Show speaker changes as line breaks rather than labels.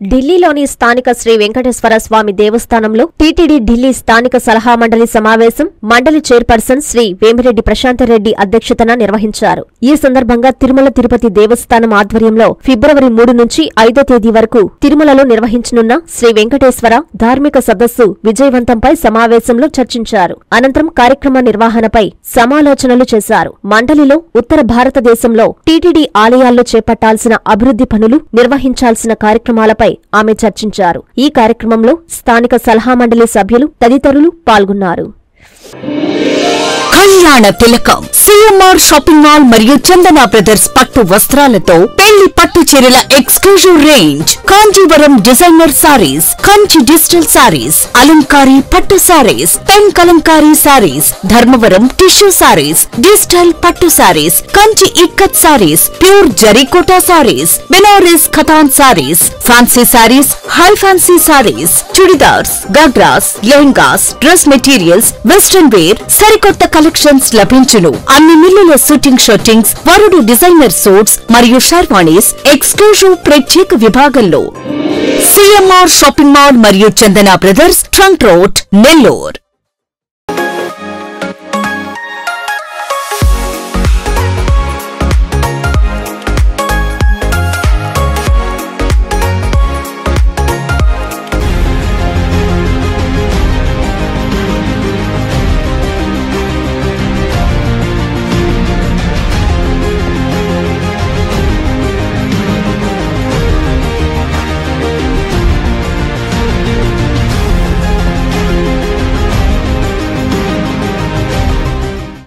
ఢిల్లీలోని స్థానిక శ్రీ వెంకటేశ్వర స్వామి దేవస్థానంలో టీటీడీ ఢిల్లీ స్థానిక సలహా మండలి సమావేశం మండలి చైర్పర్సన్ శ్రీ వేమిరెడ్డి ప్రశాంతరెడ్డి అధ్యక్షతన నిర్వహించారు ఈ సందర్భంగా తిరుమల తిరుపతి దేవస్థానం ఆధ్వర్యంలో ఫిబ్రవరి మూడు నుంచి ఐదో తేదీ వరకు తిరుమలలో నిర్వహించనున్న శ్రీ వెంకటేశ్వర ధార్మిక సదస్సు విజయవంతంపై సమావేశంలో చర్చించారు అనంతరం కార్యక్రమ నిర్వహణపై సమాలోచనలు చేశారు మండలిలో ఉత్తర భారతదేశంలో టీటీడీ ఆలయాల్లో చేపట్టాల్సిన అభివృద్ధి పనులు నిర్వహించాల్సిన కార్యక్రమాలపై ఆమె చర్చించారు ఈ కార్యక్రమంలో స్థానిక సలహా మండలి సభ్యులు తదితరులు పాల్గొన్నారు
కళ్యాణ తిలకం సిఎంఆర్ షాపింగ్ మాల్ మరియు చందన బ్రదర్స్ పట్టు వస్త్రాలతో పెళ్లి పట్టు చీరల exclusive range Kanjeevaram designer saris Kanchi digital saris Alankari పట్టు saris pen Kalamkari saris Dharmavaram tissue saris digital పట్టు saris Kanchi ikat saris pure Jarikota saris Banaras Khatan saris fancy saris high fancy saris churidars ghagras lehengas dress materials western wear సరికొత్త కలెక్షన్స్ లభించును అన్ని మిల్లుల షూటింగ్ షూటింగ్స్ వరుడు డిజైనర్ సూట్స్ మరియు షర్వాణీస్ ఎక్స్క్లూజివ్ ప్రత్యేక విభాగంలో సిఎంఆర్ షాపింగ్ మాల్ మరియు Chandana brothers trunk road Nellore